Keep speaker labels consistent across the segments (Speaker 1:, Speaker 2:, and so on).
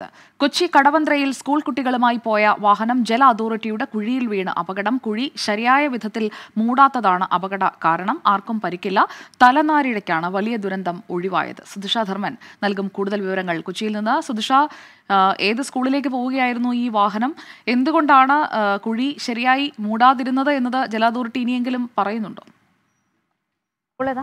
Speaker 1: Kochi കടവന്ത്രയിൽ school കുട്ടികളുമായി പോയ വാഹനം ജല അതോറിറ്റിയുടെ കുഴിയിൽ വീണ് അപകടം കുഴി ശരിയായ വിധത്തിൽ മൂടാത്തതാണ് അപകട കാരണം ആർക്കും പരിക്കില്ല തലനാരിഴയ്ക്കാണ് വലിയ ദുരന്തം ഒഴിവായത് സുധിഷ ധർമ്മൻ നൽകും കൂടുതൽ വിവരങ്ങൾ കൊച്ചിയിൽ നിന്ന് സുധിഷ ആ, ഏത് സ്കൂളിലേക്ക് പോവുകയായിരുന്നു ഈ വാഹനം എന്തുകൊണ്ടാണ് ആ, കുഴി ശരിയായി മൂടാതിരുന്നത് എന്നത് ജല അതോറിറ്റി ഇനിയെങ്കിലും പറയുന്നുണ്ടോ
Speaker 2: ഉള്ളതാ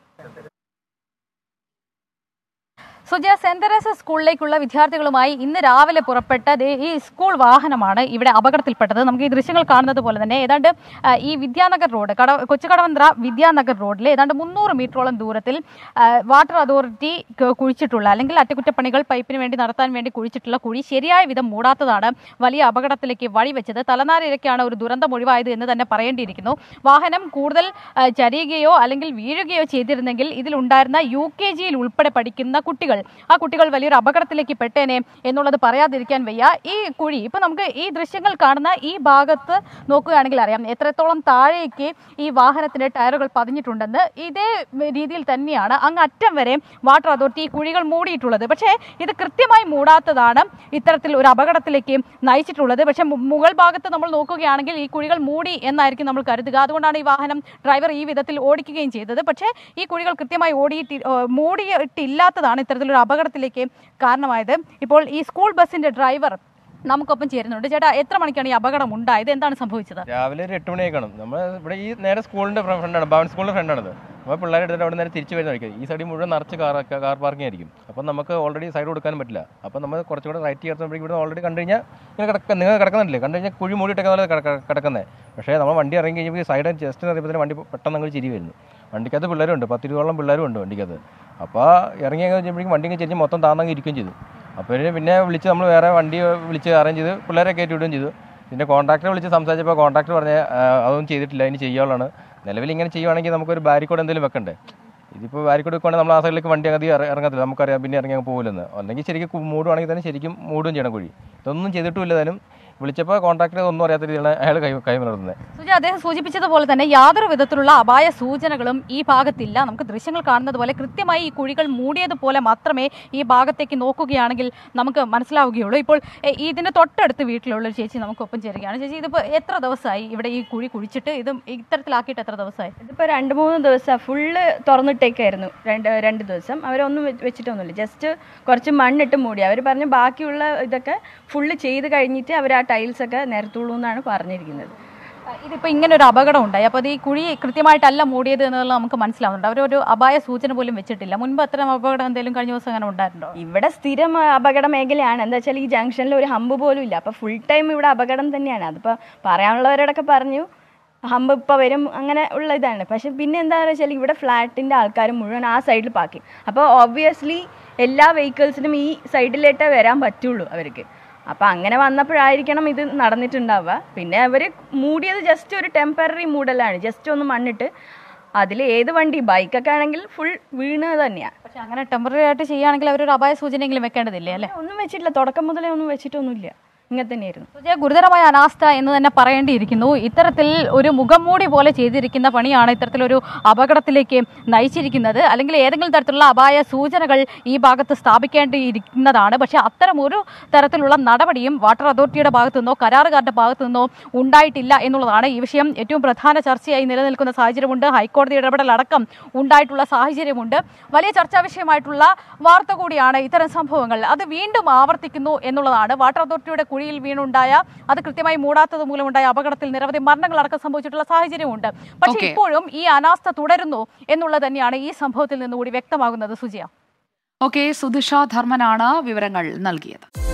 Speaker 2: സുജയ സെന്റ് തെരേസസ് സ്കൂളിലേക്കുള്ള വിദ്യാർത്ഥികളുമായി ഇന്ന് രാവിലെ പുറപ്പെട്ട ദേ ഈ സ്കൂൾ വാഹനമാണ് ഇവിടെ അപകടത്തിൽപ്പെട്ടത് നമുക്ക് ഈ ദൃശ്യങ്ങൾ കാണുന്നത് പോലെ തന്നെ ഏതാണ്ട് ആ, ഈ വിദ്യാനഗർ റോഡ് കട കൊച്ചുകടവന്ത്ര വിദ്യാനഗർ റോഡിൽ ഏതാണ്ട് മുന്നൂറ് മീറ്ററോളം ദൂരത്തിൽ ആ, വാട്ടർ അതോറിറ്റി ക- കുഴിച്ചിട്ടുള്ള അല്ലെങ്കിൽ അറ്റകുറ്റപ്പണികൾ പൈപ്പിന് വേണ്ടി നടത്താൻ വേണ്ടി കുഴിച്ചിട്ടുള്ള കുഴി ശരിയായ വിധം മൂടാത്തതാണ് വലിയ അപകടത്തിലേക്ക് വഴിവെച്ചത് തലനാരിഴയ്ക്കാണ് ഒരു ദുരന്തം ഒഴിവായത് എന്ന് തന്നെ പറയേണ്ടിയിരിക്കുന്നു വാഹനം കൂടുതൽ ആ, ചരിയുകയോ അല്ലെങ്കിൽ വീഴുകയോ ചെയ്തിരുന്നെങ്കിൽ ഇതിലുണ്ടായിരുന്ന യു കെ ജിയിൽ ഉൾപ്പെടെ പഠിക്കുന്ന കുട്ടികൾ ആ കുട്ടികൾ വലിയൊരു അപകടത്തിലേക്ക് പെട്ടേനെ എന്നുള്ളത് പറയാതിരിക്കാൻ വയ്യ ഈ കുഴി ഇപ്പൊ നമുക്ക് ഈ ദൃശ്യങ്ങൾ കാണുന്ന ഈ ഭാഗത്ത് നോക്കുകയാണെങ്കിൽ അറിയാം എത്രത്തോളം താഴേക്ക് ഈ വാഹനത്തിന്റെ ടയറുകൾ പതിഞ്ഞിട്ടുണ്ടെന്ന് ഇതേ രീതിയിൽ തന്നെയാണ് അങ്ങ് അറ്റം വരെ വാട്ടർ അതോറിറ്റി ഈ കുഴികൾ മൂടിയിട്ടുള്ളത് പക്ഷേ ഇത് കൃത്യമായി മൂടാത്തതാണ് ഇത്തരത്തിൽ ഒരു അപകടത്തിലേക്ക് നയിച്ചിട്ടുള്ളത് പക്ഷേ മു- മുകൾ ഭാഗത്ത് നമ്മൾ നോക്കുകയാണെങ്കിൽ ഈ കുഴികൾ മൂടി എന്നായിരിക്കും നമ്മൾ കരുതുക അതുകൊണ്ടാണ് ഈ വാഹനം ഡ്രൈവർ ഈ വിധത്തിൽ ഓടിക്കുകയും ചെയ്തത് പക്ഷേ ഈ കുഴികൾ കൃത്യമായി ഓടിയിട്ട് ഏ, മൂടിയിട്ടില്ലാത്തതാണ് ഇത്തരത്തിലൊരു അപകടത്തിലേക്ക് കാരണമായത് ഇപ്പോൾ ഈ സ്കൂൾ ബസിന്റെ ഡ്രൈവർ നമുക്കൊപ്പം ചേരുന്നുണ്ട് ചേട്ടാ എത്ര മണിക്കാണ് ഈ അപകടം ഉണ്ടായത് എന്താണ് സംഭവിച്ചത്
Speaker 3: രാവിലെ ഒരു എട്ട് മണിയൊക്കെ കാണും നമ്മൾ ഇവിടെ ഈ നേരെ സ്കൂളിന്റെ ഫ്രണ്ടാണ് ഭവൻ സ്കൂളിന്റെ ഫ്രണ്ടാണത് അപ്പോൾ പിള്ളേരെ എടുത്തിട്ട് അവിടെ നേരെ തിരിച്ചു വരുന്ന വഴിക്ക് ഈ സൈഡിൽ മുഴുവൻ നിറച്ച് കാർ കാർ പാർക്കിംഗ് ആയിരിക്കും അപ്പം നമുക്ക് ഓൾറെഡി സൈഡ് കൊടുക്കാനും പറ്റില്ല അപ്പം നമ്മൾ കുറച്ചുകൂടെ റൈറ്റ് ചേർത്തുമ്പോഴേക്കും ഇവിടെ ഓൾറെഡി കണ്ടു കഴിഞ്ഞാൽ ഇങ്ങനെ കിടക്ക നിങ്ങൾ കിടക്കുന്നില്ലേ കണ്ടു കഴിഞ്ഞാൽ കുഴി മൂടിയിട്ടൊക്കെ പോലെ കിടക്കുന്നത് പക്ഷേ നമ്മൾ വണ്ടി ഇറങ്ങി കഴിഞ്ഞപ്പോൾ സൈഡ് ജസ്റ്റ് അറിയുമ്പോൾ വണ്ടി പെട്ടെന്ന് അങ്ങ് ചിരി വരുന്നു വണ്ടിക്കകത്ത് പിള്ളേരുണ്ട് പത്തിരുപതോളം പിള്ളേരും ഉണ്ട് വണ്ടിക്കകത്ത് അപ്പോൾ ഇറങ്ങി കഴിഞ്ഞപ്പോഴേക്കും വണ്ടി ഇങ്ങനെ ചെരിഞ്ഞ് മൊത്തം താന്നങ്ങ് ഇരിക്കുകയും ചെയ്തു അപ്പോൾ ഇവര് പിന്നെ വിളിച്ച് നമ്മൾ വേറെ വണ്ടി വിളിച്ച് അറേഞ്ച് ചെയ്ത് പിള്ളേരെ കയറ്റി വിടുകയും ചെയ്തു പിന്നെ കോൺട്രാക്ടറെ വിളിച്ച് സംസാരിച്ചപ്പോൾ കോൺട്രാക്ടർ പറഞ്ഞ അതൊന്നും ചെയ്തിട്ടില്ല ഇനി ചെയ്യാനുള്ളതാണ് നിലവിൽ ഇങ്ങനെ ചെയ്യുവാണെങ്കിൽ നമുക്കൊരു ബാരിക്കോഡ് എന്തെങ്കിലും വെക്കണ്ടേ ഇതിപ്പോൾ ബാരിക്കോഡ് വെക്കുവാണെങ്കിൽ നമ്മൾ ആ സൈഡിലേക്ക് വണ്ടി അധികം ഇറ- ഇറങ്ങത്തില്ല നമുക്കറിയാം പിന്നെ ഇറങ്ങി അങ്ങ് പോകില്ലെന്ന് അല്ലെങ്കിൽ ശരിക്കും കു- മൂടുവാണെങ്കിൽ തന്നെ ശരിക്കും മൂടുകയും ചെയ്യണം കുഴി ഇതൊന്നും ചെയ്തിട്ടുമില്ല താനും വിളിച്ചപ്പോൾ കോൺട്രാക്ടർ ഒന്നും അറിയാത്ത രീതിയിലാണ് അയാൾ കൈ കൈമലർത്തുന്നത്
Speaker 2: സുജ അദ്ദേഹം സൂചിപ്പിച്ചതുപോലെ തന്നെ യാതൊരു വിധത്തിലുള്ള അപായ സൂചനകളും ഈ ഭാഗത്തില്ല നമുക്ക് ദൃശ്യങ്ങൾ കാണുന്നത് പോലെ കൃത്യമായി ഈ കുഴികൾ മൂടിയതുപോലെ മാത്രമേ ഈ ഭാഗത്തേക്ക് നോക്കുകയാണെങ്കിൽ നമുക്ക് മനസ്സിലാവുകയുള്ളൂ ഇപ്പോൾ എ, ഇതിന്റെ തൊട്ടടുത്ത് വീട്ടിലുള്ള ഒരു ചേച്ചി നമുക്കൊപ്പം ചേരുകയാണ് ചേച്ചി ഇതിപ്പോൾ എത്ര ദിവസമായി ഇവിടെ ഈ കുഴി കുഴിച്ചിട്ട് ഇത് ഇത്തരത്തിലാക്കിയിട്ട് എത്ര ദിവസമായി
Speaker 4: ഇതിപ്പോൾ രണ്ട് മൂന്ന് ദിവസം ഫുള്ള് തുറന്നിട്ടേക്കായിരുന്നു രണ്ട് രണ്ട് ദിവസം അവരൊന്നും വെ- വെച്ചിട്ടൊന്നുമില്ല ജസ്റ്റ് കുറച്ച് മണ്ണിട്ട് മൂടി അവർ പറഞ്ഞു ബാക്കിയുള്ള ഇതൊക്കെ ഫുള്ള് ചെയ്ത് കഴിഞ്ഞിട്ട് അവർ ആ ടൈൽസ് ഒക്കെ നിരത്തുള്ളൂ എന്നാണ് പറഞ്ഞിരിക്കുന്നത്
Speaker 2: ഇതിപ്പോൾ ഇങ്ങനെ ഒരു അപകടം ഉണ്ടായി അപ്പോൾ അത് ഈ കുഴി കൃത്യമായിട്ടല്ല മൂടിയത് എന്നുള്ളത് നമുക്ക് മനസ്സിലാവുന്നുണ്ട് അവരൊരു അപായ സൂചന പോലും വെച്ചിട്ടില്ല മുൻപ് അത്തരം അപകടം എന്തെങ്കിലും കഴിഞ്ഞ ദിവസം അങ്ങനെ ഉണ്ടായിട്ടുണ്ടോ
Speaker 4: ഇവിടെ സ്ഥിരം ആ, അപകട മേഖലയാണ് എന്താ വെച്ചാൽ ഈ ജംഗ്ഷനിൽ ഒരു ഹമ്പ് പോലും ഇല്ല അപ്പോൾ ഫുൾ ടൈം ഇവിടെ അപകടം തന്നെയാണ് അതിപ്പോൾ പറയാനുള്ളവരോടൊക്കെ പറഞ്ഞു ഹമ്പ് ഇപ്പോൾ വരും അങ്ങനെ ഉള്ള ഇതാണ് പക്ഷെ പിന്നെ എന്താ വെച്ചാൽ ഇവിടെ ഫ്ലാറ്റിൻ്റെ ആൾക്കാർ മുഴുവൻ ആ സൈഡിൽ പാക്കി അപ്പോൾ ഓബ്വിയസ്ലി എല്ലാ വെഹിക്കിൾസിനും ഈ സൈഡിലേട്ടേ വരാൻ പറ്റുള്ളൂ അവർക്ക് അപ്പോൾ അങ്ങനെ വന്നപ്പോഴായിരിക്കണം ഇത് നടന്നിട്ടുണ്ടാവുക പിന്നെ അവർ മൂടിയത് ജസ്റ്റ് ഒരു ടെമ്പററി മൂടലാണ് ജസ്റ്റ് ഒന്ന് മണ്ണിട്ട് അതിൽ ഏത് വണ്ടി ബൈക്കൊക്കെ ആണെങ്കിൽ ഫുൾ വീണ് തന്നെയാണ്
Speaker 2: പക്ഷെ അങ്ങനെ ടെമ്പററി ആയിട്ട് ചെയ്യുകയാണെങ്കിൽ അവരൊരു അപായ സൂചനയെങ്കിലും വെക്കേണ്ടതില്ലേ അല്ലേ
Speaker 4: ഒന്നും വെച്ചിട്ടില്ല തുടക്കം മുതലേ ഒന്നും വെച്ചിട്ടൊന്നുമില്ല ഇങ്ങനെ തന്നെയായിരുന്നു
Speaker 2: സുജയ ഗുരുതരമായ അനാസ്ഥ എന്ന് തന്നെ പറയേണ്ടിയിരിക്കുന്നു ഇത്തരത്തിൽ ഒരു മുഖംമൂടി പോലെ ചെയ്തിരിക്കുന്ന പണിയാണ് ഇത്തരത്തിലൊരു അപകടത്തിലേക്ക് നയിച്ചിരിക്കുന്നത് അല്ലെങ്കിൽ ഏതെങ്കിലും തരത്തിലുള്ള അപായ സൂചനകൾ ഈ ഭാഗത്ത് സ്ഥാപിക്കേണ്ടിയിരിക്കുന്നതാണ് പക്ഷേ അത്തരം ഒരു തരത്തിലുള്ള നടപടിയും വാട്ടർ അതോറിറ്റിയുടെ ഭാഗത്തു നിന്നോ കരാറുകാരുടെ ഭാഗത്തു നിന്നോ ഉണ്ടായിട്ടില്ല എന്നുള്ളതാണ് ഈ വിഷയം ഏറ്റവും പ്രധാന ചർച്ചയായി നിലനിൽക്കുന്ന സാഹചര്യമുണ്ട് ഹൈക്കോടതി ഇടപെടൽ അടക്കം ഉണ്ടായിട്ടുള്ള സാഹചര്യമുണ്ട് വലിയ ചർച്ചാ വിഷയമായിട്ടുള്ള വാർത്ത കൂടിയാണ് ഇത്തരം സംഭവങ്ങൾ അത് വീണ്ടും ആവർത്തിക്കുന്നു എന്നുള്ളതാണ് വാട്ടർ അതോറിറ്റിയുടെ കുഴിയിൽ വീണുണ്ടായ അത് കൃത്യമായി മൂടാത്തത് മൂലമുണ്ടായ അപകടത്തിൽ നിരവധി മരണങ്ങൾ അടക്കം സംഭവിച്ചിട്ടുള്ള സാഹചര്യമുണ്ട് പക്ഷേ
Speaker 1: Okay.
Speaker 2: ഇപ്പോഴും ഈ അനാസ്ഥ തുടരുന്നു എന്നുള്ളത് തന്നെയാണ് ഈ സംഭവത്തിൽ നിന്നുകൂടി വ്യക്തമാകുന്നത് സുജിയ
Speaker 1: ഓക്കെ സുധിഷ ധർമ്മനാണ് വിവരങ്ങൾ നൽകിയത്